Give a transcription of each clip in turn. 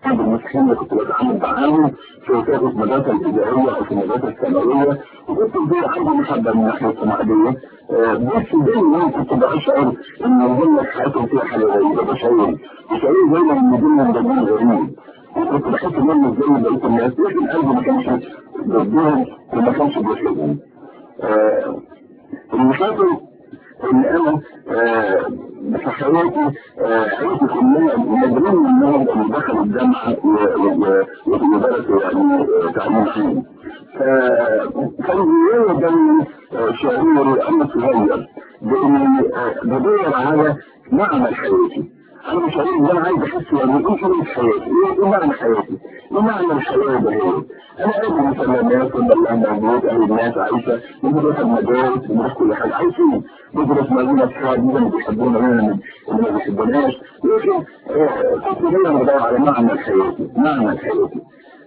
بعض المسيحيين اللي كنت بتعامل معاهم في كانت المدرسه الابتدائيه او في المدرسه الثانويه وكنت زي عندي محبه من ناحيه السماعيه بس دايما كنت بشعر ان الدنيا حياتهم فيها حلويه بشعر بشعر دايما ان الدنيا دايما غريب وكنت بحس ان انا زي بقيه الناس لكن قلبي ما كانش ضدهم وما كانش بيحبهم المشاكل ان انا في حياتي عيلتي كلها مجنون منهم اللي دخلوا الجامعه ودرسوا يعني تعليم عام فكان جوايا دايما شعور انا صغير باني بدور على معنى حياتي انا مش عارف انا عايز احس يعني ايه كلمه حياتي؟ ايه معنى حياتي؟ ايه معنى الحياه ده؟ انا قابل مثلا الناس والله موجود اهل الناس عايشه بندرس المدارس بندرس كل حاجه عايشين ندرس مالنا اصحاب اللي بيحبونا مننا اللي ما بيحبوناش لكن كنت دايما بدور على معنى حياتي معنى حياتي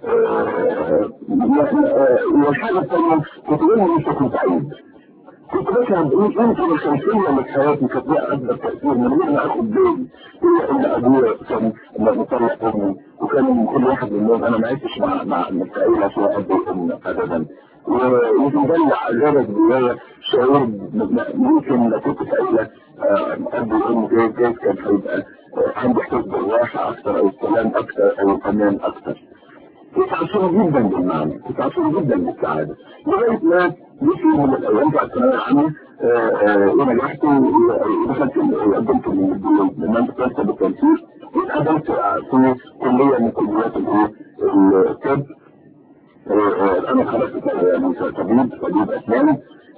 والحاجه الثانيه كنت دايما مش كنت سعيد كنت بشهد يمكن الخمسية من حياتي كانت لها أكبر تأثير من غير ما آخد بالي إلا إن أبويا كان مطلق أمي وكان كل واحد منهم أنا ما عشتش مع مع العائلة سواء أب وأم أبدا ويمكن ده اللي عجبت جوايا شعور ممكن لو كنت سائلة أب وأم جاي جاي كان هيبقى عندي إحساس بالراحة أكثر أو السلام أكثر أو الأمان أكثر كنت عصور جدا بالمعنى كنت عصور جدا بالسعادة لغاية ما مش من الأيام بتاعت الثانوية العامة ونجحت ودخلت قدمت لمنطقة كاسة بالتنسيق واتقدمت في كلية من كليات الطب أنا خرجت يعني طبيب طبيب أسنان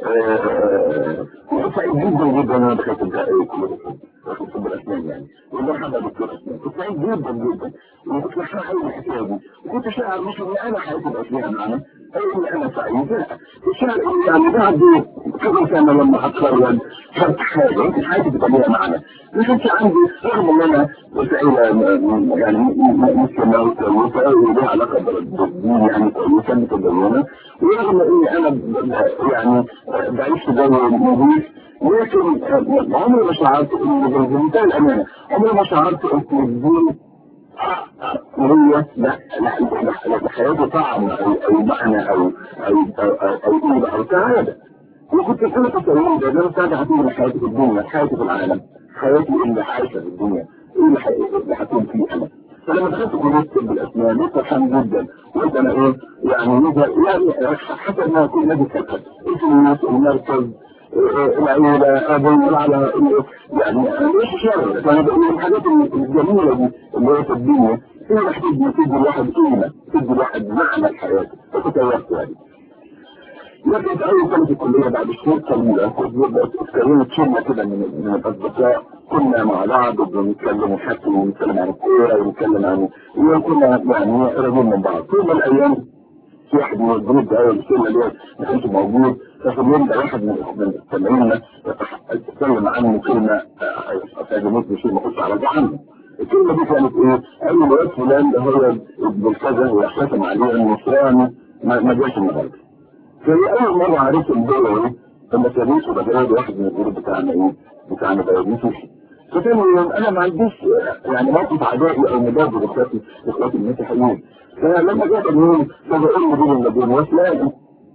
كنت سعيد جدا جدا أنا دخلت كلية الطب طب الأسنان يعني وده حاجة دكتور أسنان كنت سعيد جدا جدا وكنت بشرح أي حكاية دي وكنت شاعر مش إن أنا حياتي بقى فيها معنى أي إن أنا سعيد لا الشعر يعني بعد كذا سنة لما أتخرج خدت حاجة يمكن حياتي تبقى ليها معنى ما كانش عندي رغم إن أنا وسائل يعني مسلمة وكويسة ولها علاقة بالدين يعني كويسة متدينة ورغم إني أنا يعني بعيش في جو نظيف لكن عمري ما شعرت إن بمنتهى الأمانة عمري ما شعرت إن الدين هي لا لا حياته طعم او او معنى او او او او او سعاده وكنت انا تصورت ان انا سعاده هتكون حياتي في الدنيا حياتي في العالم حياتي اللي عايشه في الدنيا ايه اللي هكون فيه انا فلما دخلت كليه طب الاسنان كنت فرحان جدا قلت انا ايه يعني يعني حتى انها تكون نادي سكت اسم الناس المركز العيلة أبو على يعني مش شر فأنا بقول الحاجات الجميلة دي اللي هي في الدنيا هي محتاج تدي الواحد قيمة تدي الواحد معنى الحياة فتتوقف يعني لكن في أول سنة الكلية بعد شهور طويلة اتكلمت شلة كده من من الأصدقاء كنا مع بعض وبنتكلم ونحكي ونتكلم عن الكورة ونتكلم عن وكنا يعني قريبين من بعض طول الأيام في واحد من الجنود ده الشله دي ما كانش موجود ففي اليوم ده واحد من المستمعين اتكلم عنه كلمه تعجبتني شيء ما كنتش اعرف عنه الكلمه دي كانت ايه؟ قال لي الواد فلان ده هو ابن كذا ويحتفل عليه النصراني ما جاش النهارده. فهي اول مره عرفت ان هو ايه؟ لما كابوس وبجرد واحد من الجروب بتاعنا ايه؟ بتاعنا ده يوسف فتاني يوم انا ما عنديش يعني موقف عدائي او مضاد لاخواتي اخواتي المسيحيين فلما جاء اليوم فبقول له دول الذين واسلام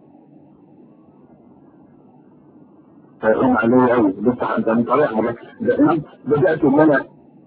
فقام علي قوي بس انت من طريق بدات ان انا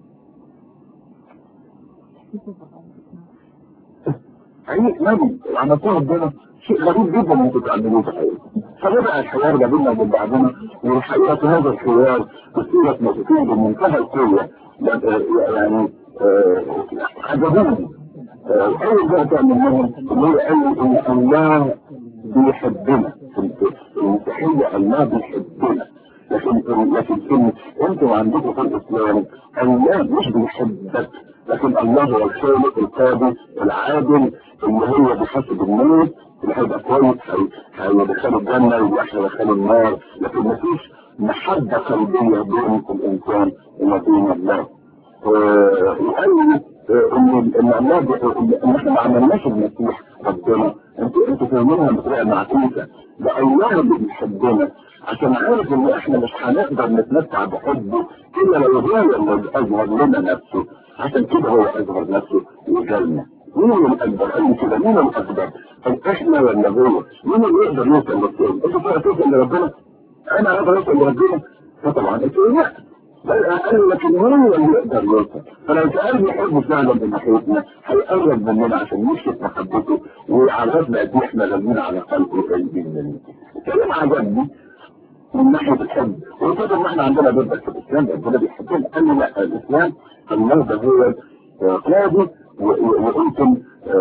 عينيك نبي عملتها ربنا شيء غريب جدا ممكن تعملوه في حياتي فبدأ الحوار ما بيننا وبين بعضنا والحقيقة هذا الحوار بصورة موسيقية بمنتهى القوة يعني عجبوني أول نقطة منهم اللي هو قال إن الله بيحبنا المسيحية الله بيحبنا لكن لكن كلمة انتم عندكم في الإسلام الله مش بيحبك لكن الله هو الخالق القادر العادل اللي هو بحسب الناس اللي هيبقى كويس هيدخله الجنة واللي هيدخله النار لكن مفيش محبة قلبية بين الإنسان وما بين الله. وقال لي ان ان الله ان احنا ما عملناش المسيح ربنا انتوا انتوا فاهمينها بطريقه معكوسه ده الله اللي بيحبنا عشان عارف ان احنا مش هنقدر نتمتع بحبه الا لو هو اللي اظهر لنا نفسه عشان كده هو اظهر نفسه وجالنا مين الأكبر؟ قال كده مين الأكبر؟ طب إحنا ولا هو؟ مين اللي يقدر يوصل للثاني؟ أنت تقدر توصل لربنا؟ أنا أقدر أوصل لربنا؟ فطبعا أنت لا بل قال لكن هو اللي يقدر يوصل فلو سأل يحب فعلا من ناحيتنا هيقرب مننا عشان يكشف محبته ويعرفنا قد ايه احنا غالبين على قلبه قريبين منه. الكلام عجبني من ناحيه الحب وكده ان احنا عندنا ضد في الاسلام ربنا بيحبنا قال لي لا الاسلام الله ده هو قاضي وانتم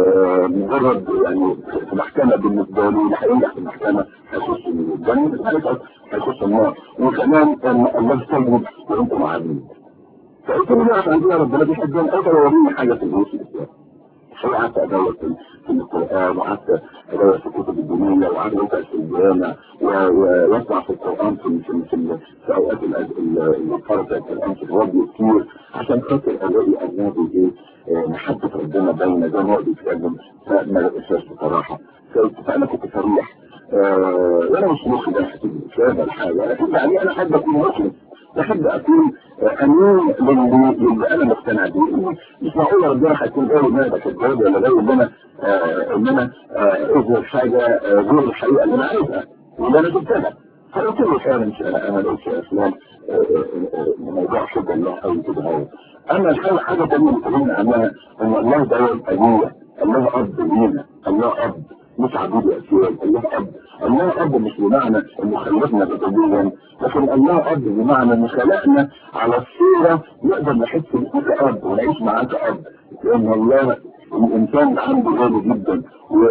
مجرد يعني في محكمه بالنسبه لي الحقيقه في المحكمه هيخش من الجنه هيخش النار وكمان الله سيد وانتم عبيد فقلت له لا عندنا ربنا بيحبنا اقدر اوريني حاجه في الوصول الاسلام قعدت ادور في القران وقعدت ادور في الكتب الدينيه وقعدت اوقع في الجامع واسمع في القران في في في, في اوقات القرآن في القران في الراديو كتير عشان خاطر الاقي اجنبي ايه محبه ربنا باينه زي ما هو بيتكلم فما لقيتهاش بصراحه فانا كنت صريح وانا مش مخي ده مش هذا الحاجه لكن يعني انا احب اكون مسلم بحب اكون امين للي انا مقتنع بيه مش معقول ربنا هيكون قوي ان انا بكذاب ولا قوي ان انا ان انا اظهر حاجه غير الحقيقه اللي انا عايزها واللي انا جبتها فقلت له فعلا مش انا انا لقيت افلام موضوع حب الله قوي كده هو اما الحاجه حاجه ثانيه اللي اتكلمنا عنها ان الله ده ابويا الله اب لينا الله اب مش عبيد الاسياد الله اب الله اب مش بمعنى انه خلقنا بدنيا لكن الله اب بمعنى انه خلقنا على الصوره نقدر نحس بيك اب ونعيش معاك اب لان الله الانسان عنده غالي جدا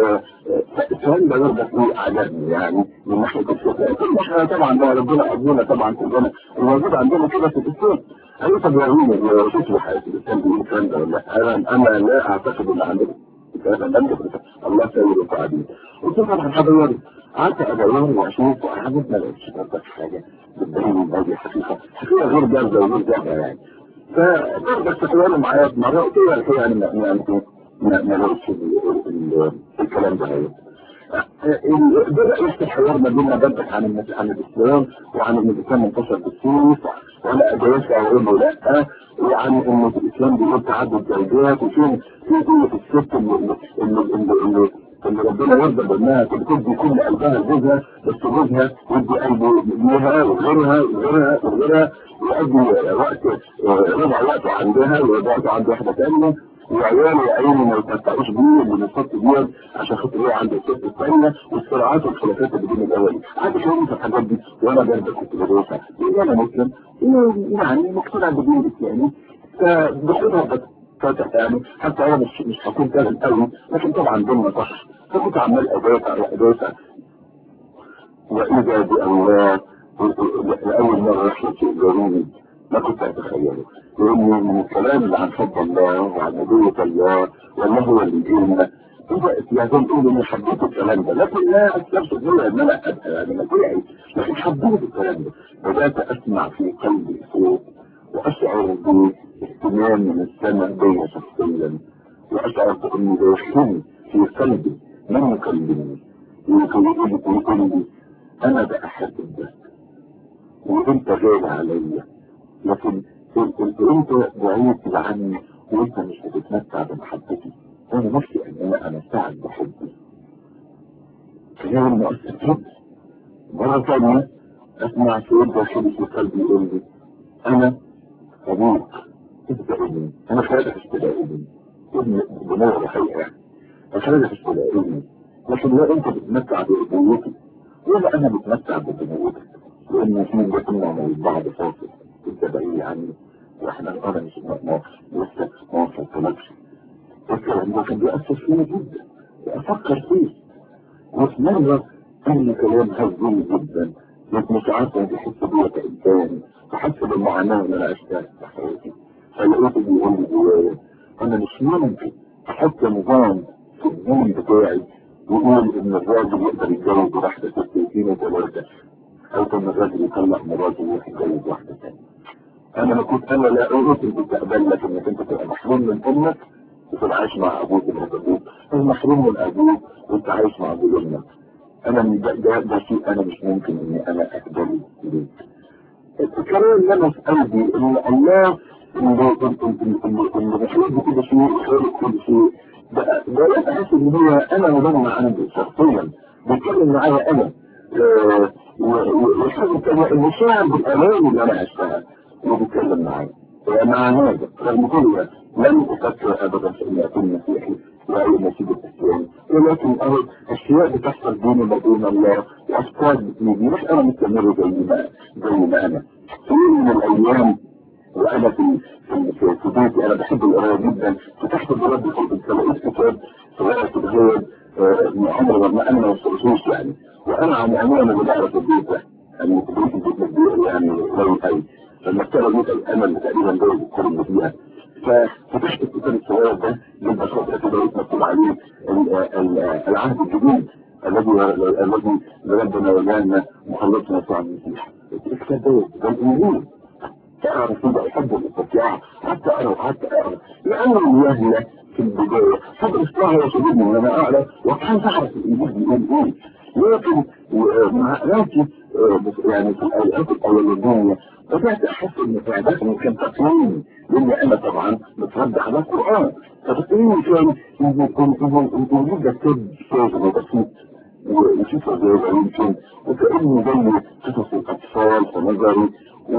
والسؤال ده برضه فيه عجبني يعني من ناحيه الفكره احنا طبعا ده ربنا ابونا طبعا كلنا الموجود عندنا كده في الاسلام انا طب وريني شوف لي حياه الاسلام دي الكلام ده ولا انا انا لا اعتقد ان عندنا الله سيد القاعدين قلت له طبعا هدور قعدت ادور واشوف وقعدت ما لقيتش برضه حاجه بتبين ان هذه حقيقه حقيقه غير جاهزه وغير جاهزه يعني فبرضه استخدموا معايا في مره قلت له الحقيقه يعني يعني ما ما لقيتش الكلام ده هي بدأ يفتح حوار ما بيننا بدأ عن عن الاسلام وعن ان الاسلام منتشر بالسوس ولا ادوات او انه لا وعن ان الاسلام بيقول تعدد زوجات وفين في قوه الست اللي اللي اللي اللي ربنا يرضى بانها تدي كل قلبها لجوزها بس جوزها يدي قلبه ليها وغيرها وغيرها وغيرها ويقضي وقت ربع وقته عندها وربع وقته عند واحده ثانيه وعياله يا عيني ما يتمتعوش بيه اللي الست ديت عشان خاطر هو عنده الست الثانيه والصراعات والخلافات اللي بين الاولي عارف شو في الحاجات دي وانا برضه كنت بدرسها وانا مسلم يعني مقتنع بالدين الاسلامي فباخدها فاتح يعني حتى انا مش مش هكون فاهم قوي لكن طبعا ديننا صح فكنت عمال ادافع وادافع واذا بالله لاول مره رحله شيء ضروري ما كنت اتخيله لانه من الكلام اللي عن حب الله وعن نبوة الله والله هو اللي يجينا لازم تقول اني حبيت الكلام ده لكن لا استبشر بيه ان انا ابقى يعني طبيعي لكن حبيت الكلام ده بدات اسمع في قلبي صوت واشعر باهتمام من السماء بي شخصيا واشعر باني داخلي في قلبي من يكلمني ويقول لي انا بحبك وانت غالي عليا لكن انت بعيد عني وانت مش بتتمتع بمحبتي انا نفسي ان انا امتعك بحبي كلام مؤثر جدا مرة ثانية اسمع صوت داخلي في قلبي يقول لي انا ابوك انت ابني انا خالق استدعي ابني ابني بنور الحقيقة يعني خالق استدعي ابني لكن لا انت بتتمتع بابوتي ولا انا بتمتع ببنوتك لان في بيتنا من بعض فاصل انت بعيد عني واحنا انا مش لسه ما وصلتلكش الكلام ده كان بيأثر فيا جدا افكر فيه وفي مرة قال لي كلام هزني جدا لكن مش عارف انا بحس بيه كإنسان بحس بالمعاناة اللي انا عشتها في حياتي فلقيته بيقول لي جوايا انا مش ممكن احط نظام في الدين بتاعي يقول ان الراجل يقدر يتجوز واحدة ست واثنين وثلاثة او ان الراجل يطلق مراته ويروح يتجوز واحدة ثانية انا ما كنت انا لا اؤثر بالتقبل لك انك انت تبقى محروم من امك وتبقى عايش مع ابوك ومرات ابوك او محروم من ابوك وانت عايش مع ابو امك انا من ده, ده, ده شيء انا مش ممكن اني انا اقبله اليك الكلام اللي انا في قلبي ان الله المشهور بكل شيء خالق كل شيء ده ده بحس ان هو انا مضمن عندي شخصيا بيتكلم معايا انا والحاجه الثانيه المشاعر بالالام اللي انا عشتها وبيتكلم معايا مع هذا رغم كل لم افكر ابدا في اني اكون مسيحي واي نتيجه الاسلام ولكن انا اشياء بتحصل بيني وبين الله وافكار بتيجي مش انا مستمر زي ما زي ما انا في يوم من الايام وانا في في في بيتي انا بحب القرايه جدا فتحت البلد في لقيت كتاب صغير في الهيئه عمر ما انا ما وصلتوش يعني وانا عن عموما اللي بعرف البيت ده يعني في بيت البيت كبير يعني قوي قوي فالمكتبه دي الامل تقريبا ده الكتاب اللي فيها ففتحت الكتاب الصغير ده جبت فتره كده لقيت مكتوب عليه العهد الجديد الذي الذي ربنا وجعلنا مخلصنا في المسيح الكتاب ده ده الانجيل تعرف كده احب الاستطلاع حتى اقرا حتى اقرا لانه يهلك في البدايه صدر اصلاح يا شديد وانا اعرف وكان تعرف الانجيل بيقول ايه لكن مع قراءتي يعني في الايات الاولانيه بدات احس ان في عاداتي كان تقييم لان انا طبعا متربى على القران فتقييمي كان ان الانجيل ده كتاب ساذج وبسيط وشوف ازاي يمكن وكانه زي قصص الاطفال في نظري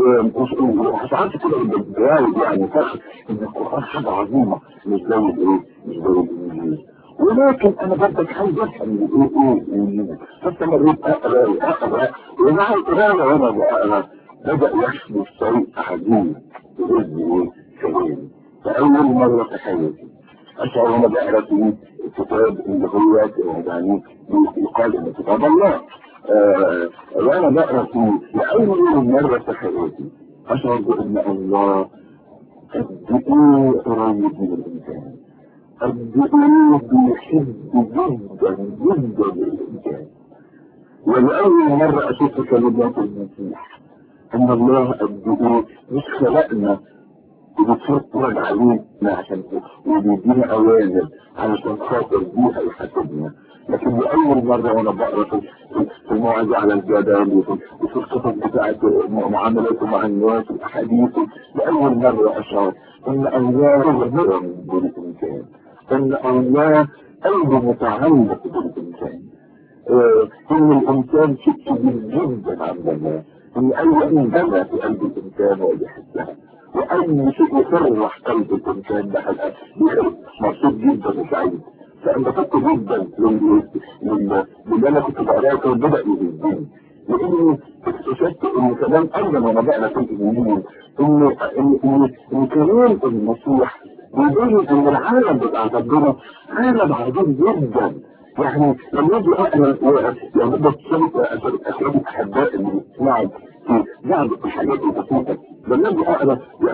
وساعات كده بجاوب يعني فخر ان القران حاجه عظيمه مش زي الايه مش زي الانجيل ولكن انا برضك عايز افهم ايه ايه الانجيل فاستمريت اقرا واقرا ومع القراءه وانا بقرا بدا يحدث شيء عجيب باذن ايه كريم فاول مره في حياتي اشعر وانا بقرا في الكتاب اللي هو يعني يقال ان كتاب الله آه وانا بقرا فيه لاول مره في حياتي اشعر بان الله قد ايه قريب من الانسان قد ايه بيحب جدا جدا الانسان ولاول مره اشوف كلمات المسيح ان الله قد ايه مش خلقنا وبتفرج علينا عشان وبيدينا اوامر علشان خاطر بيها يحاسبنا لكن لأول مرة وأنا بقرا في الموعظة على الجبل وفي القصص بتاعت معاملاته مع الناس والأحاديث لأول مرة أشعر إن الله غير من دون الإنسان إن الله قلبه متعلق بالإنسان إن الإنسان شيء كبير جدا عند الله إن أي إنسان في قلب الإنسان وبيحسها وأي شيء يفرح قلب الإنسان ده مبسوط جدا وسعيد فانبسطت جدا للي انا كنت بقراه كان بدا يهزني لاني اكتشفت ان كلام ايضا وانا بقرا في الانجيل ان ان ان كلام المسيح بيبين ان العالم بتاع ربنا عالم عجيب جدا يعني لما اجي اقرا لما ابدا اشوف اشوف الاحباء اللي بيسمعوا في بعض الحاجات البسيطه لما اجي اقرا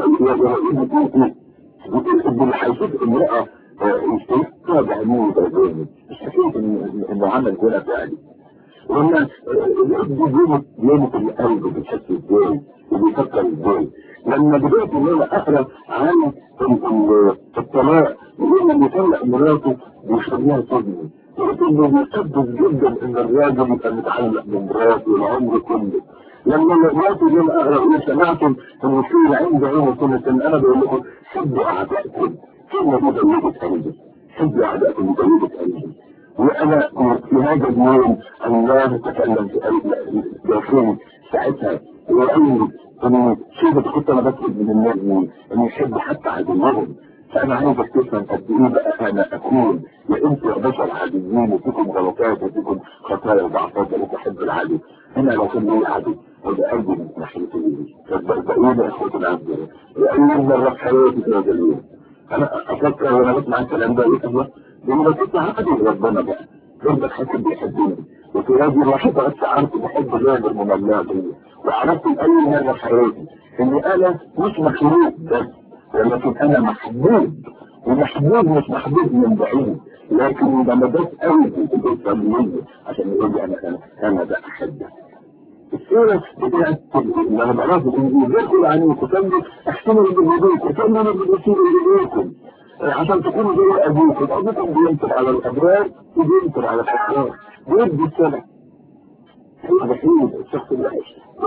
يقول هيشوف امراه يستيقظ بعينيه بعينيه مش حكيت انه عمل كده فعلي ولا الاب بيمت القلب بتحس ازاي وبيفكر ازاي لما بدات ان انا اقرا عن الطلاق يقول لما يطلق مراته بيخليها صدمه لقيت انه بيقدس جدا ان الراجل يبقى متعلق بمراته العمر كله لما مراته دي اقرا وسمعتم ان في عند عين سنه انا بقول لكم حبوا اعدائكم ثم مدونة قلبي حب أعداءكم مدونة قلبي وأنا في هذا اليوم الله تكلم في قلبي داخلي ساعتها وقال أنا شوف كنت أنا بطلب من الناس أن يحب حتى عدوهم فأنا عايزك تفهم قد إيه بقى أنا أكون يا أنت يا بشر عاديين وفيكم غلطات وفيكم خطايا وضعفات وأنا بحب العدو أنا لو كان لي عدو وده قلبي من ناحيته فبقول يا إخوة العبد لأن مرة في حياتي في هذا اليوم انا افكر وانا بسمع الكلام ده ايه الله لما كنت عادي ربنا بقى ربك حاسب بيحبني وفي هذه اللحظه بس عرفت بحب الله المملاه دي وعرفت اي مره في حياتي ان انا مش مخلوق بس ولكن انا محبوب ومحبوب مش محبوب من بعيد لكن لما بس قلبي بيصلي عشان يقول لي انا انا انا ده احبك السورة بتاعت لما بقرأت الإنجيل يقول عني تسمي احسنوا بالوضوء تسموا بالرسول إليكم عشان تكونوا زي أبوكم أبوكم بينصر على الأبرار وبينصر على الأشرار بيدي السنة الوحيد الشخص الوحيد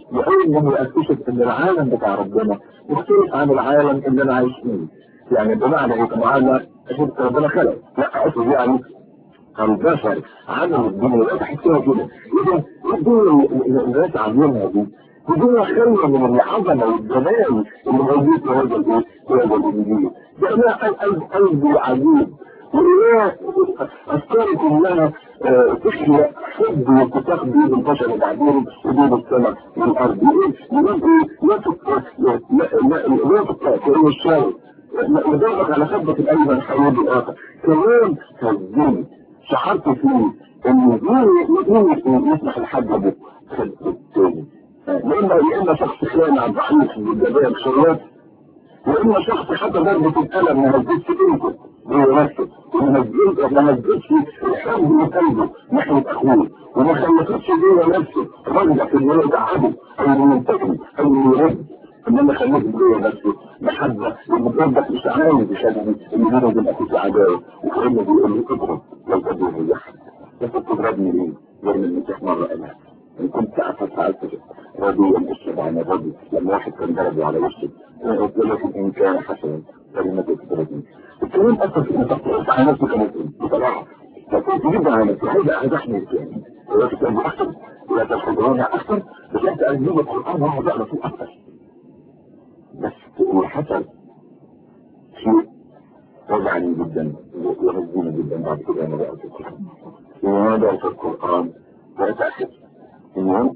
لأول ما يكتشف ان العالم بتاع ربنا مختلف عن العالم اللي انا عايش فيه يعني بمعنى ايه طبعا اشوف ربنا خلق لا اقصد يعني البشر عملوا الدنيا لا تحسوها كده اذا الدنيا اللي الناس عاملينها دي بدون خلوة من العظمة والجمال اللي موجود في هذا الايه؟ في هذا الانجيل. ده لا قلب قلبي عجيب ولا افكار كلها تخلق حب واتفاق بين البشر وبعدين وبين السماء والارض. لا لا تقطع كأنه الشاي يضربك على خدك الايمن حيوان الاخر. كمان هالدين شعرت فيه ان مين يسمح لحد ابوك خد التاني. يا اما يا اما شخص خانع ضعيف بالجبال شغال يا اما شخص حتى ضربة القلم ما هزتش قيمته هو نفسه وما هزتش ما هزتش الحب من قلبه ناحية اخوه وما خلفتش جوه نفسه رجع في انه يدعبه او انه ينتقم او انه يرد انما خليته جوه نفسه محبة ومجرد مش عايز يشهد ان هذا يبقى في عداوة وكانه بيقول لي اضرب لو تدور يحد بس تضربني ليه؟ لان المسيح مرة قالها ان كنت اعرف فعلت راضيا اشرب عن الرجل لما واحد كان ضربه على وشه قلت له ان كان حسنا كلمة تتركني الكلام اصلا في تقطيع على نفسي كمسلم بصراحة فكنت جدا على نفسي عايز احمي الكلام ولا تتعب اكثر ولا تاخد اكثر بس انت اجنبي القران هو بقى فيه اكثر بس وحصل شيء وجعني جدا ويهزني جدا بعد كده انا بقى في القران وماذا في القران واتاكد انه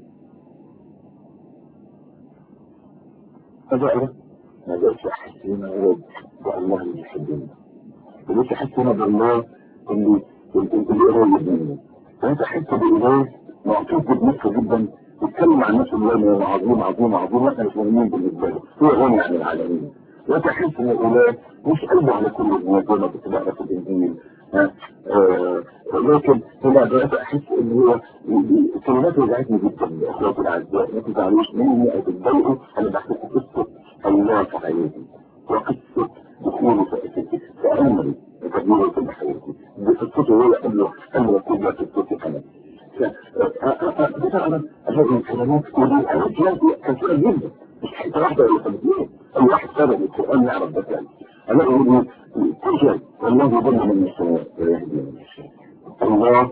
فجأة ما بقتش أحسنا ورد بالله اللي يحبني بقيت أحسنا بالله اللي اللي قريب مني بقيت أحس بالله معطوف بنفسه جدا يتكلم عن نفسه الله عظيم عظيم عظيم واحنا مش مهمين بالنسبة له هو غني عن العالمين بقيت أحس إن الإله مش قلبه على كل الناس زي ما كنت بقرا في الإنجيل لكن هنا بدأت أحس إن هو الكلمات وجعتني جدا أخواتي الأعزاء ما تزعلوش مني أو تتضايقوا أنا بحكي قصة الله في حياتي وقصة دخولي في أمري وتدميري في حياتي بقصته هو قبل قبل كل ما قصتي أنا فأنا هذه الكلمات والكلمات كثيرة جدا مش حتة واحدة ولا خمسين أي واحد سبب القرآن يعرف ده كان أنا أقول تجد والله يضل من السماء ويهدي من الشيء الله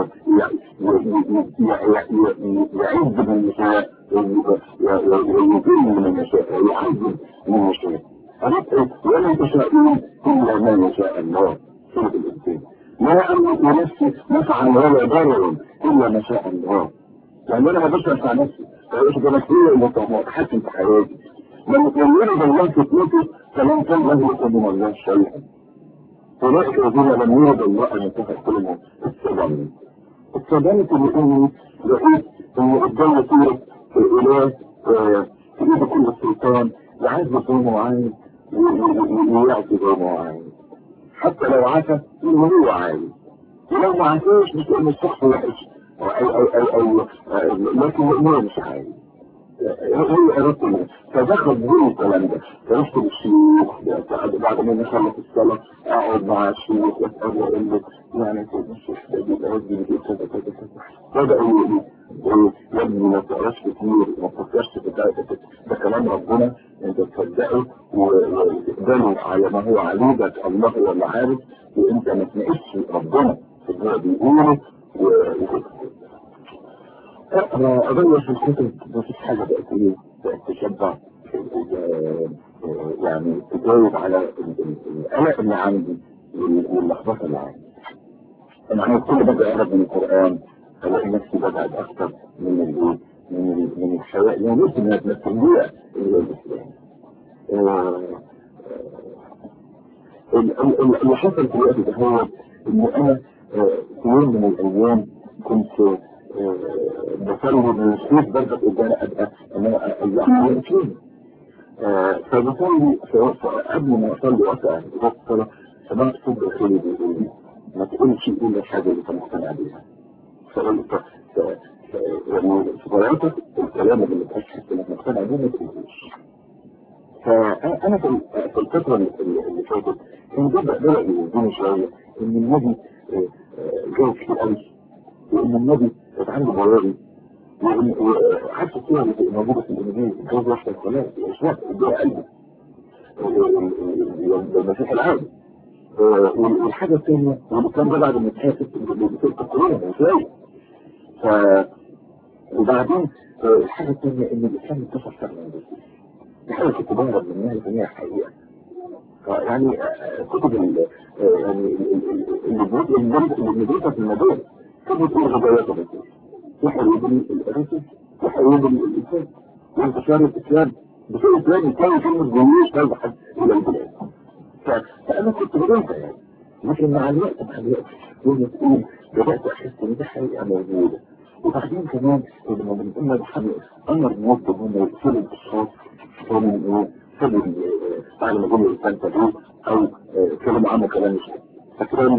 يعز من يشاء ويذل من يشاء ويعز من يشاء ولا تشاءون الا ما يشاء الله سوره الانسان لا املك لنفسي نفعا ولا ضررا الا ما شاء الله لان انا ما بقدرش انفع نفسي فايش بنفسيه اللي اتحكم في حياتي لما يريد الله فتنته فلن كان له يقدم الله شيئا أولئك الذين لم يرد الله أن ينتهي كلهم السبعين السبعين اللي أني لقيت أن قدام صورة الإله في إيد كل السلطان وعايز يكون معايز ويعطي زي ما هو عايز حتى لو عفى إنه هو عايز ولو ما عفاش مش لأن الشخص وحش أو أو أو أو لكن هو مش عايز هي إرادته فدخل بدون الكلام ده فرحت للشيوخ بعد ما نخلص الصلاة أقعد مع الشيوخ وأسأل وأقول له يعني كنت الشيخ ده بيبقى قصدي بيقول كذا كذا كذا بدأوا يقولوا يا ابني ما تقراش كتير ما تفكرش في ده ده كلام ربنا أنت تصدقه وتقبله على ما هو عليه ده الله هو اللي عارف وأنت ما تناقشش ربنا في اللي هو بيقوله اقرا ادور في الكتب مفيش حاجه بقت ايه بقت تشبع يعني تجاوب على القلق اللي عندي واللخبطه اللي عندي انا عايز كل ما اقرب من القران الاقي نفسي ببعد اكثر من الايه من من الحياه يعني نفسي من التنبيه الى الاسلام اللي حصل في الوقت ده هو ان انا في يوم من الايام كنت بصلي من الشيخ برضه قدامي ابقى ان انا الله فين فبصلي قبل ما اصلي وقت الصلاه سمعت صوت داخلي بيقول لي ما تقولش الا الحاجه اللي انت مقتنع بيها فقلت يعني في طريقتك الكلام اللي بتحس انك مقتنع بيه ما تقولوش فانا في الفتره اللي فاتت كان بدا بدا يوزني شويه ان النبي جاي كتير قوي وان النبي كانت عنده بوابي وحتى الصورة اللي موجودة في الإنجيل الجوز واحدة الكلام الأشواق الدواء قلبي المسيح العادي والحاجة الثانية والكلام ده بعد ما اتحاسب بتلك القرون وشوية ف وبعدين الحاجة الثانية إن الإنسان اتصل فعلا بالسيف دي حاجة كنت بهرب منها لكن هي حقيقة يعني كتب ال يعني اللي بيدرسها في المدارس كتب تقول غبايات الرسول يحيي بني الرسل يحيي بني الإنسان وانتشار الإسلام بشيء إسلامي كان كلمة جميل تزحف إلى البلاد فأنا كنت بدرسها يعني لكن مع الوقت مع الوقت يوم تقول بدأت أحس إن دي حقيقة موجودة وبعدين كمان لما بنقول محمد أمر موظف هم يقفلوا الأشخاص من سبب بعد ما جمله الإنسان تدعوه أو كلمة عنه كلام مش فكران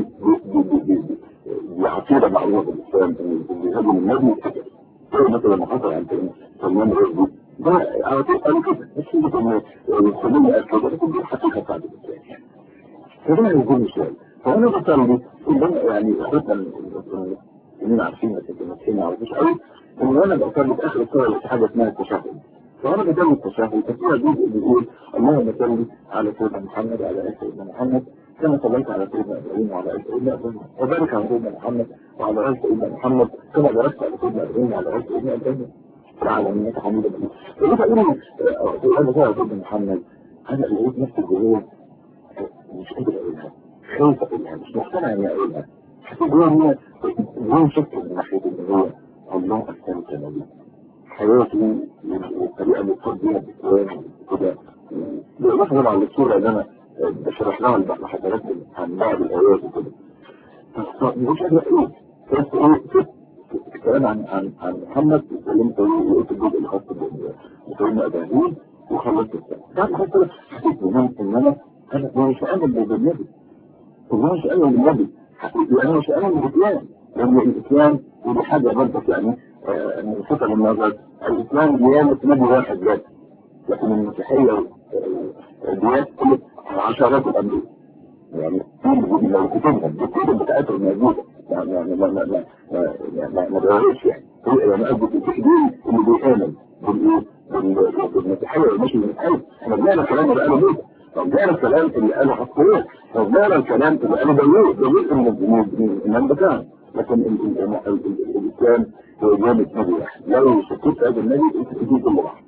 بعقيدة معروفة بالإسلام اللي هاجم النبي زي مثلا ما حصل عند سلمان الرشدي ده على طول قالوا كده مش كده إن الخليل قال كده لكن دي الحقيقة بتاعت الإسلام فده يكون سؤال فأنا بسأل يعني إخوتنا المسلمين عارفين لكن المسلمين ما يعرفوش قوي إن أنا بسأل في آخر الصورة في حاجة اسمها التشهد فأنا بسأل التشهد ففيها جزء بيقول اللهم صل على سيدنا محمد وعلى آل سيدنا محمد كما صليت على سيدنا إبراهيم وعلى آل سيدنا إبراهيم وبارك على سيدنا محمد وعلى آل سيدنا محمد كما باركت على سيدنا إبراهيم وعلى آل سيدنا إبراهيم العالمين حميدا مجيد فإذا أقول أنا على سيدنا محمد أنا لقيت نفسي جوه مش قادر أقولها خايف أقولها مش مقتنع إني أقولها حسيت جوه إن جوه شك من ناحية إن هو الله أسلمك نبي حياتي والطريقة اللي بتصير بيها بالإسلام كده بالإضافة طبعا للصورة اللي أنا بشرح لها لحضراتكم عن بعض الآيات وكده بس مش قادر أقول بس إيه الكلام عن عن عن محمد اتكلمت وقلت الجزء الخاص بسيدنا ابراهيم وخلصت السنة بعد ما خلصت حسيت بنام ان انا انا مش امن بالنبي والله مش امن بالنبي حسيت انا مش امن بالاسلام لان الاسلام ودي حاجه برضه يعني من فتره النظر الاسلام ديانه نبي واحد بس لكن المسيحيه ديانه كل عشرات الانبياء يعني لو كتبهم الكتب بتاعتهم موجوده يعني يعني ما ما ما ما ما بيعرفش يعني هو يعني قصدي التحديد اللي بيآمن بالايه بالمسيحيه مش بالمسيحيه احنا بنعرف الكلام اللي قاله موسى طب بنعرف الكلام اللي قاله حقوق طب بنعرف الكلام اللي قاله داوود داوود من الامام بتاعنا لكن الاسلام هو جامد نبي واحد لو شكيت هذا النبي انت تجيب كل واحد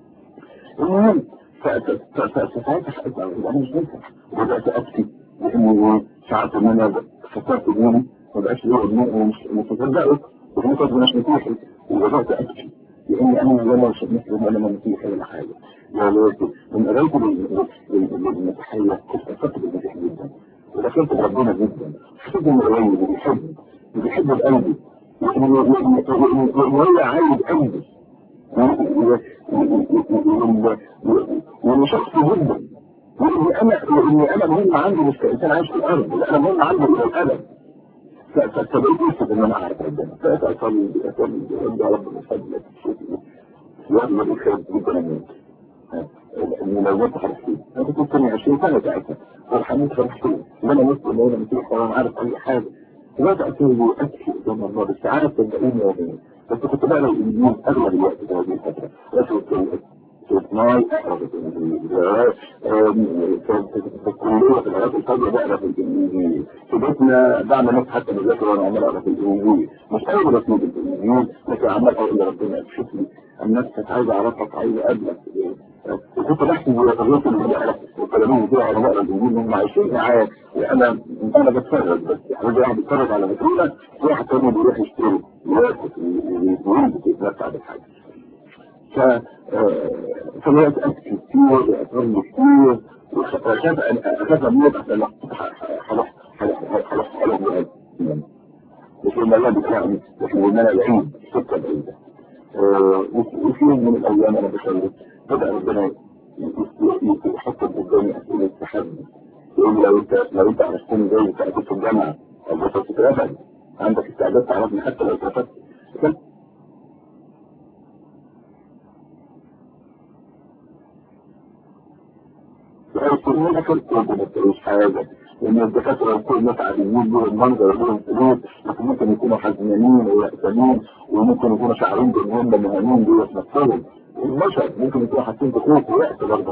المهم فساعتها انا مش بنسى وبدات ابكي لانه ساعات ان انا فكرت اني ما بقاش يقعد ومش مصدقه وفي نفس الوقت مش مسيحي وبدات ابكي لاني انا ولا مش مسلم ولا مسيحي ولا حاجه يعني من قرايتي للمسيحيه كنت افكر بالمسيح جدا ودخلت بربنا جدا حسيت انه قريب وبيحب وبيحب بقلبي وهو عايز قلبي وانا شخص جدا واني انا واني انا مهم عندي مش كانسان عايش في الارض لا انا مهم عندي في القلم فبقيت نفسي ان انا اعرف ربنا فاصلي اصلي يا رب من فضلك وانا بخير جدا منك لو جبت حرفتين انا كنت سنة 20 سنة ساعتها والحميد فرحتين وانا مسلم وانا مسيح وانا عارف اي حاجة دلوقتي اتوب ابكي قدام الله بس عارف صدقوني يا بني بس كنت بقرا الانجيل اغلب الوقت في هذه الفترة واشوف استثناء في الكلية في الحياة الفضل بقرا في الإنجيل في بيتنا بعمل نفس حتى مذاكرة وأنا عمال أقرا في الإنجيل مش أول رسمي في الإنجيل لكن عمال أقول لربنا شوف لي الناس كانت عايزة أعرفك عايزة أقابلك وكنت بحكي زي الرسل اللي بقرا والكلامين بتوع أنا بقرا الإنجيل هم عايشين معايا أنا أنا بتفرج بس يعني واحد بيتفرج على بطولة واحد تاني بيروح يشتري ياكل ويتولد يتمتع بالحاجة ف فبدأت أبكي كتير وأصلي كتير وأخاف أخاف أموت عشان خلاص خلاص خلاص خلاص لكن الله بيساعدني لكن إن أنا بعيد سكة بعيدة وفي يوم من الأيام أنا بصلي بدأ ربنا يحط قدامي أسئلة تحدي يقول لي لو أنت لو أنت عرفتني زي أنت كنت في الجامعة أو بس تترفض عندك استعداد تعرفني حتى لو اترفضت يقول لك الكتب ما تقولش حاجة لان الدكاتره يكونوا ناس عاديين لهم منظر لهم فلوس لكن ممكن يكونوا حزنانين ويأسمين وممكن يكونوا شاعرين بان هم مهانين جوه في نفسهم البشر ممكن يكونوا حاسين بخوف ويأس برضه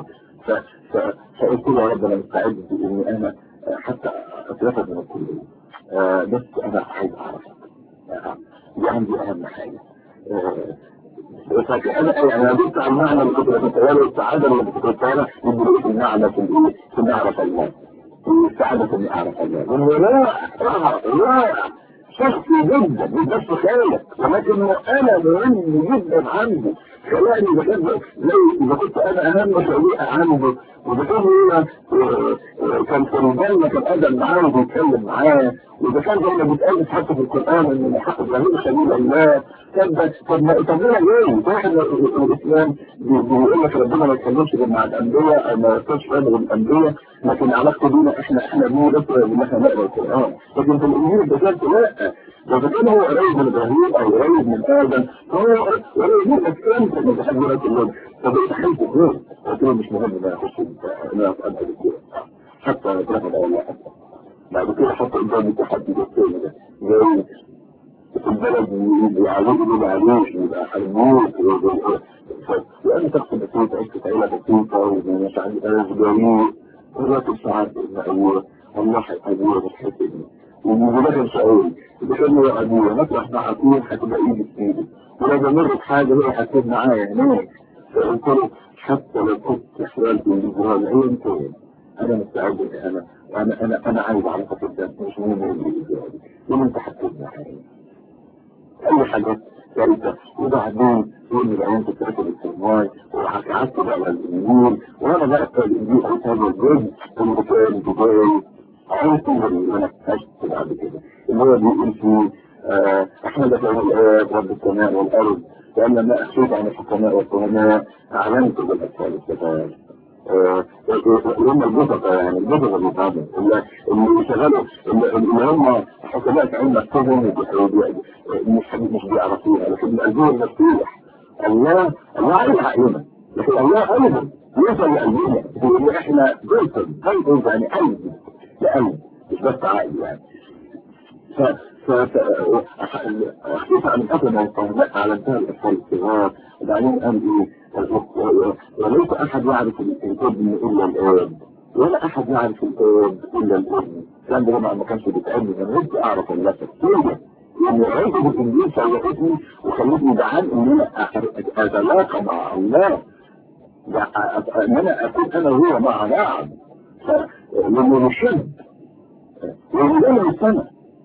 فقلت له يا رب انا مستعد اني انا حتى اترفض من الكليه آه بس انا عايز اعرفك آه دي عندي اهم حاجه آه انا انا قلت عن معنى اللي كنت بتتخيله السعاده اللي كنت بتتخيلها في المعنى في الايه في نعرف الله السعاده اني اعرف الله والولاء رائع شخصي جدا مش بس خيالك ولكنه انا مهم جدا عندي خلاني بحب زي اذا كنت انا اهم شريحه عنده واذا كان هو كان في الجنه كان ادم معاه وبيتكلم معاه واذا كان زي ما بيتقال حتى في القران ان محمد ابراهيم خليل الله طب طب طب ليه ليه؟ واحد الاسلام بيقول لك ربنا ما يتكلمش غير مع الانبياء او ما يرتبش غير بالانبياء لكن علاقته بينا احنا احنا بيه بس ان احنا نقرا القران لكن في الانجيل الدجال لا واذا كان هو قريب من ابراهيم او قريب من ادم فهو قريب منك انت اللي بتحب لك الله طب انت حلت غير قلت له مش مهم ان انا اخش ان انا ابقى كده حتى اترفض او لا بعد كده حط قدامي التحدي الثاني ده زي في البلد يعودوا ما عليش يبقى هيموت لأن تقصد بسيط عشت في عيلة بسيطة ومش عندي أنا جميل الراجل ساعات إن أبوه والله أبوه مش حاسبني ومن داخل شعوري بكلمة يا أبوه مطرح ما هكون هتبقى إيدي في إيدي ولو بمر بحاجة هو هتكون معايا هناك فقلت له حتى لو كنت حلالتي بالجهال أيا كان أنا مستعد إن أنا أنا أنا أنا عايز أعرف قدام مش مهم إيه اللي يوم أنت هتكون معايا اي حاجات ثالثة وبعدين يقول لي العيان تتركب السماي وقعدت بقى على الانجيل وانا بقى الانجيل قلت هذا الجد اللي كان دبي عرفت اللي انا اكتشفت بعد كده اللي هو بيقول فيه احمد له الاب رب السماء والارض لان ما اخشيت عن الحكماء والفهماء اعلنت بالاطفال الصغار هم البسطة يعني البسطة اللي بيتعبوا اللي شغالوا اللي هم حكماء علم نفسهم مش مش بيعرفوها لكن قلبهم مفتوح الله الله عارف عقلنا لكن الله ايضا يوصل لقلبنا يقول احنا جلسم قلب يعني قلب لقلب مش بس عقل يعني ف ف اخفيت عن الأثر والطهماء على انتهى الأطفال الصغار وبعدين قال ايه وليس أحد يعرف الابن إلا الآب ولا أحد يعرف الآب إلا الابن كان ده ما كانش بيتقال أنا نفسي أعرف الله كثيرا يعني عرفت بالإنجيل سوقتني وخلتني جعان إن أنا أتلاقى مع الله إن أنا أكون أنا وهو مع بعض لأنه نشد ومن السنة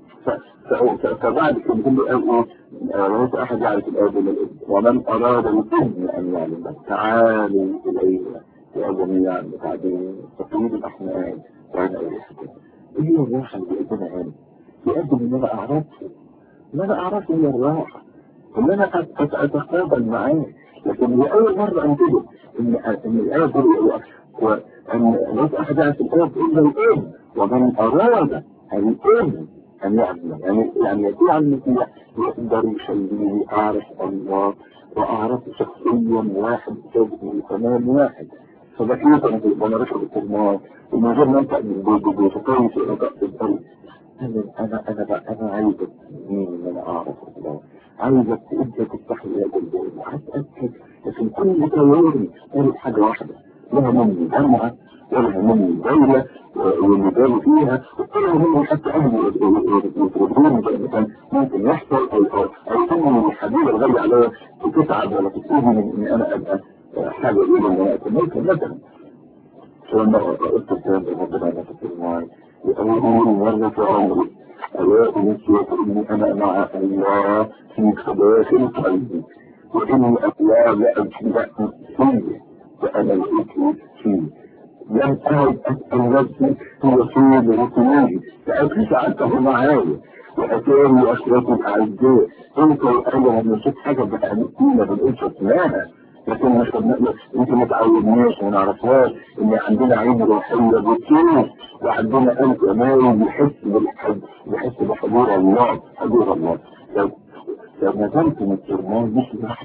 فبعد كده كله قال ايه وليس احد يعرف الاب الا الابن ومن اراد الابن ان يعلم تعالوا الينا يا جميعا بعدين تقليد الاحمال وانا اريحكم ايه هي الراحه اللي ربنا قال يقدم ان انا اعرفه ان انا اعرفه هي الراحه ان انا اتقابل معاه لكن هي اول مره انتبه ان ان الايه دي وان ليس احد يعرف الاب الا الابن ومن اراد الابن أن يعلم يعني يعني يكون عن المسيح يقدر يخليني أعرف الله وأعرف شخصيا واحد من تمام واحد فبكيت أنا وأنا ركب الترمار ومن غير ما أنت من البيت وتقوي في رجاء القلب أنا أنا أنا بقى أنا عايزك مين إن أنا أعرف الله عايزك أنت تفتح لي قلبي وعايز أتأكد لكن كل تياري قالت حاجة واحدة لها مني جامعة ولها مني دولة والمجال فيها وكلها منهم حتى أهل يتردون مثلا ممكن يحصل أو أو أو ثم الحبيب الغالي عليها تتعب ولا تتأذي من إن أنا أبقى حاجة إيه من أنا ممكن مثلا فلما قلت الكلام ده ربنا أنا في الماي وأقول مرة في عمري ألا أنسي إني أنا مع الله في خباث قلبي وإني أطلع لأجل فيه وأنا الإثم فيه لم أعد أسأل نفسي هو سيد رسوله فأكل ساعته معايا وأتاني أشرف الأعزاء أنت وأنا لما نشوف حاجة بتعملنا بنقولش اسمها لكن مش يمكن ما تعودناش وما نعرفهاش ان عندنا عين روحيه بتشوف وعندنا قلب اماني بيحس بالحب بيحس بحضور الله حضور الله لو لو نزلت من الترمان مش لوحدي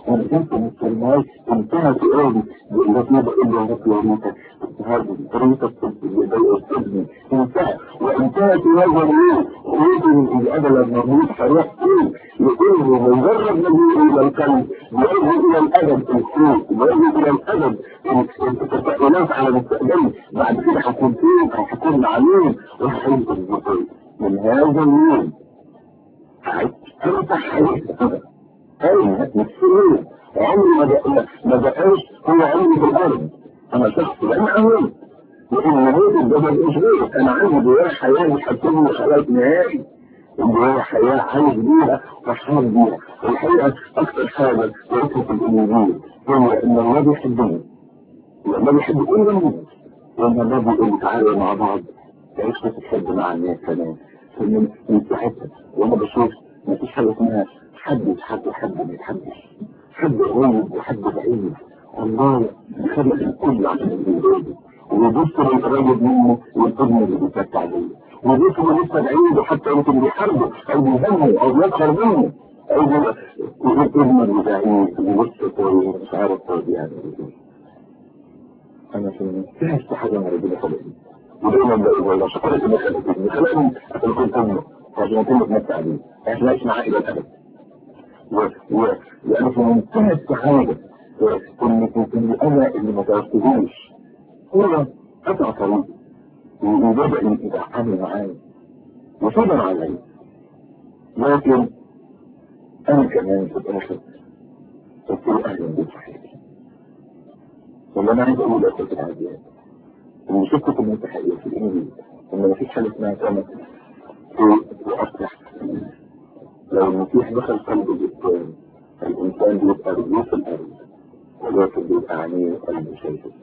انا كنت مستناي انتهى سؤالي التي بقول له رب يا ريتك هذه طريقة ابني انتهى وانتهى في هذا اليوم خروجي من الأجل المرموز حياة ايه يقول له مجرد مجيء الى القلب يؤدي الى الادب في السوق يؤدي الى الادب التساؤلات على مستقبلي بعد كده هكون فين او هكون مع مين وهعيش ازاي من هذا اليوم افتح حياتي ايوه مش عمري ما بقى ما بقاش هو عمري في الارض انا شخص لان اول لان هذا الجبل مش غير انا عندي جوايا حياه مش هتكون خلاص نهائي جوايا حياه عايز بيها فرحان بيها الحقيقه اكثر حاجه وقفت الانجيل هو ان الله بيحبني الله بيحب كل الناس وان الله بيقول تعالوا مع بعض تعيش وتتحب مع الناس كمان من من ساعتها وانا بشوف مفيش حاجه اسمها حد يتحب وحد ما يتحبش حد قريب وحد بعيد الله خلق الكل عشان يولاده ويبص للقريب منه والابن اللي بيتك عليه ويبص للسه بعيد وحتى يمكن بيحاربه او بيهمه او بيسخر منه او الابن اللي بعيد ويبص طيب مش عارف طيب يعني انا في منتهى حاجه من ربنا خلقني ودايما بقول والله شكرا انك خلقتني خلقني عشان كنت امه عشان اكون متمتع بيه عشان اعيش معاه الى الابد لأنه في منتهى السعادة إن كنت أنا اللي ما تعرفتهوش هو قطع طريق وبدأ يتعامل معايا وصبر علي لكن أنا كمان في الآخر قلت له أهلا بك في حياتي والله أنا عايز أقول لك في العاديات إن شفت في الامتحانات في الإنجليزي إن مفيش حاجة اسمها كلمة وأصلح لو المسيح دخل قلب الإنسان الإنسان بيبقى رجليه في الأرض ولكن بيبقى عينيه وقلبه شايفه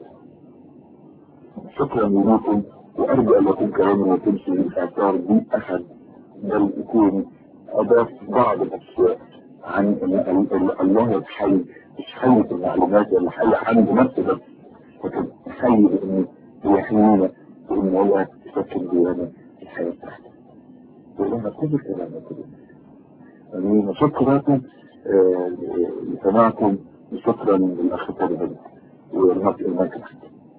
شكرا لكم وأرجو أن يكون كلامي وتمشي من آثار دي أحد بل يكون أضاف بعض الأشياء عن أن الله الحي مش حي في المعلومات ولا حي عنده نفسه بس لكن حي بإنه بيحمينا وإن هو يسكن جوانا الحياة بتاعتنا ولما كل الكلام كده أمين شكرا لسماعكم وشكرا للأخ طالب ورمات المكرح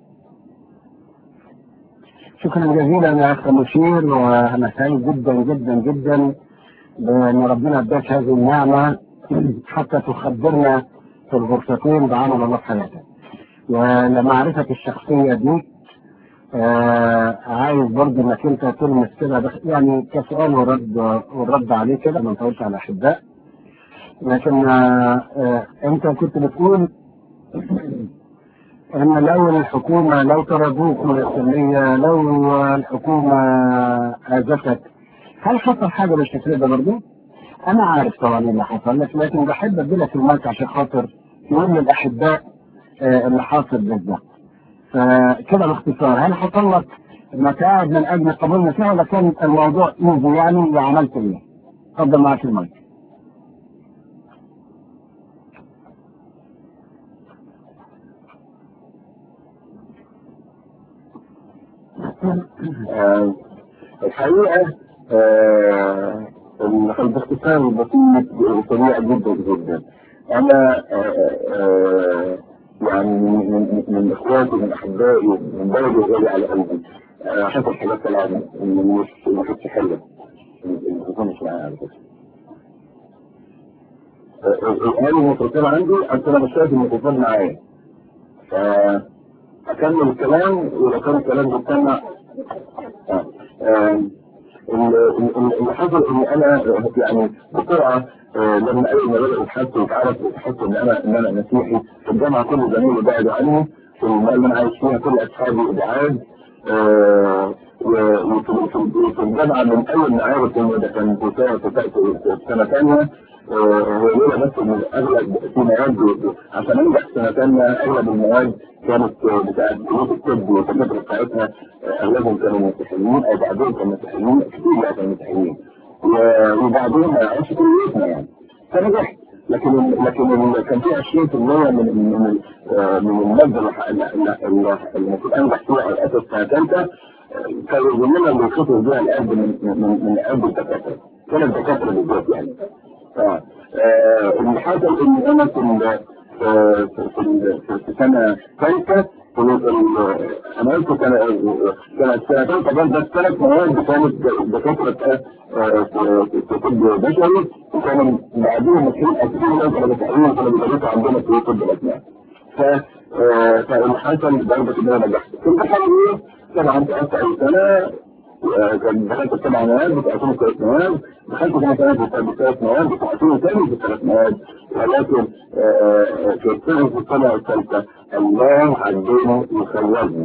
شكرا جزيلا يا اخ مشير وانا سعيد جدا جدا جدا بان ربنا اداك هذه النعمه حتى تخبرنا في الغرفتين بعمل الله في حياتك ولمعرفه الشخصيه دي آه عايز برضه انك انت تلمس كده بس يعني كسؤال والرد والرد عليه كده ما نطولش على الاحباء لكن آه آه انت كنت بتقول ان لو الحكومه لو طردوك من الكليه لو الحكومه اذتك هل حصل حاجه بالشكل ده برضه؟ انا عارف طبعا اللي حصل لك لكن بحب اديلك المايك عشان خاطر تقول للاحباء اللي حاصل بالظبط. فكده باختصار هل حصل لك انك قاعد من اجل قبول المسيح ولا كان الموضوع ايزي يعني وعملت ايه؟ اتفضل معاك المايك. آه الحقيقة آه باختصار بسيط وسريع جدا جدا أنا آه يعني من, من إخواتي من أحبائي من بلدي غالي على قلبي حصل حاجات طبعا مش ما كانتش حلوة ما مش معايا على فكرة قالوا الميكروفون عندي أنا مش شايف الميكروفون معايا أكمل الكلام ولو كان الكلام بيتسمع اللي حصل ان انا يعني بسرعه لما اول ما بدات تحس وتعرف تحس ان انا ان انا مسيحي في الجامعه كل زميلي بعد عني في المال اللي انا عايش فيها كل اصحابي ابعاد وفي الجامعه من اول ما عرفت ان ده كان في سنه ثانيه ولولا بس ان اغلب في مواد عشان انجح سنه ثانيه اغلب المواد كانت بتاعت كليه الطب والدكاتره بتاعتها اغلبهم كانوا مسيحيين او بعضهم كانوا مسيحيين كتير كانوا مسيحيين وبعضهم ما يعرفش كليتنا يعني فنجحت لكن لكن كان في 20% من من من الماده اللي المفروض انجح فيها على اساس سنه ثالثه كانوا يقولوا لنا بيخطوا بيها الاب من من من قلب الدكاتره كان الدكاتره بالذات يعني اللي حصل ان انا في في في سنه ثالثه انا قلت سنه سنه سنه ثالثه برضه ثلاث مواد كانت دكاتره في طب بشري وكانوا بعدهم مسؤولين اساسيين كانوا بيتعلموا كانوا بيدرسوا عندنا في طب الاسنان ف فاللي حصل برضه ان انا نجحت كنت حاول طبعا قعدت اي سنه كان دخلت السبع مواد بتعطوني ثلاث مواد دخلت سنة ثلاث بثلاث مواد بتعطوني ثاني بثلاث مواد ولكن في السنة في السنة الثالثة الله عدني وخرجني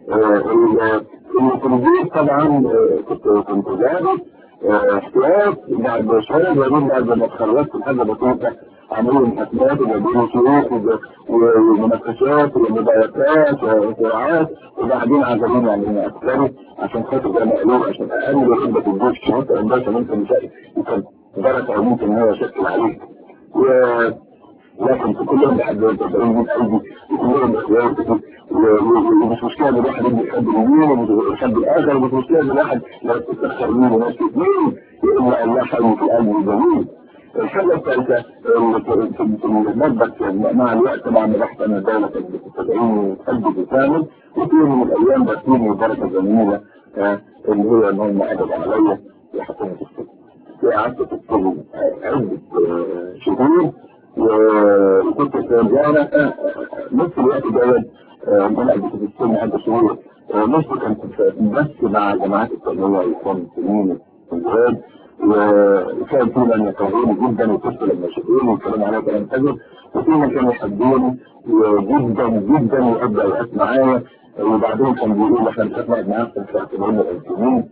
التنظيف طبعا كنت كنت ضابط احتياط بعد شهر وبعدين بعد ما اتخرجت حاجة بسيطة عملوا محاكمات وجابوا شروط ومناقشات ومباركات وصراعات وبعدين عزموني يعني هنا اكثر عشان خاطر زي ما قالوا عشان اقل رتبه في الجيش شهاده الهندسه ممكن يكون درجه او ممكن هو يشكل عليك و لكن في كلهم بيحبوا يتبعون من قلبي وكلهم اخواتي ومش مشكله ان الواحد يبقى يحب اليمين ومش يحب الاخر ومش مشكله ان الواحد لو تستخسر مين وناس اثنين يقول الله حلو في القلب وجميل الحاجة الثالثة في المطبخ مع الوقت طبعا رحت انا دولة كانت بتستدعيني قلبي كامل وفي من الايام بسيني بركة جميلة اللي هي ان هم قبضوا عليا وحطوني في السجن. قعدت في السجن عدة شهور وكنت في الجامعة نص الوقت دوت انا قعدت في السجن عدة شهور نص كنت بس مع جماعات التنمية وكان سنين الجهاد وكان في من يكرهوني جدا وكنت لما يشوفوني والكلام عليا كلام حلو وفي من كانوا يحبوني جدا جدا وابدا اوقات معايا وبعدين كان بيقولوا احنا مش هنقعد معاكم في اعتبارنا الانسانيين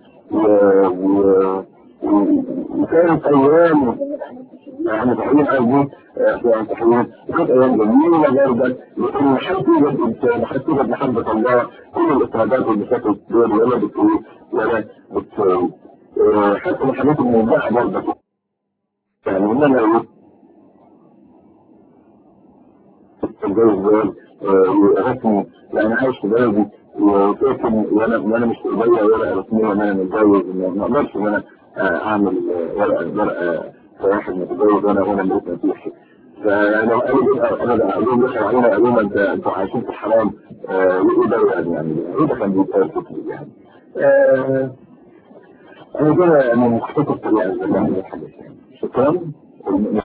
وكانت ايام يعني تحيين قلبي يعني تحيين وكانت ايام جميله برضه لكن حتى يوجد انسان حتى يوجد محبه الله كل الاضطرابات والمشاكل دول ولا بتقول ولا بتساوي حتى الحاجات الموضحة برضه يعني ان انا الجواز رسمي يعني عايش في بلدي وساكن وانا وانا مش في ايديا ورقه رسميه ان انا متجوز ما اقدرش ان انا اعمل ورقه ورقه كواحد متجوز وانا وانا لقيت مسيحي فلو قالوا انا قالوا لهم دخل علينا قالوا لنا انت انتوا عايشين في الحرام وايه ده يعني يعني ايه ده كان بيتقال كتير يعني انا كده يعني مختصر يعني شكرا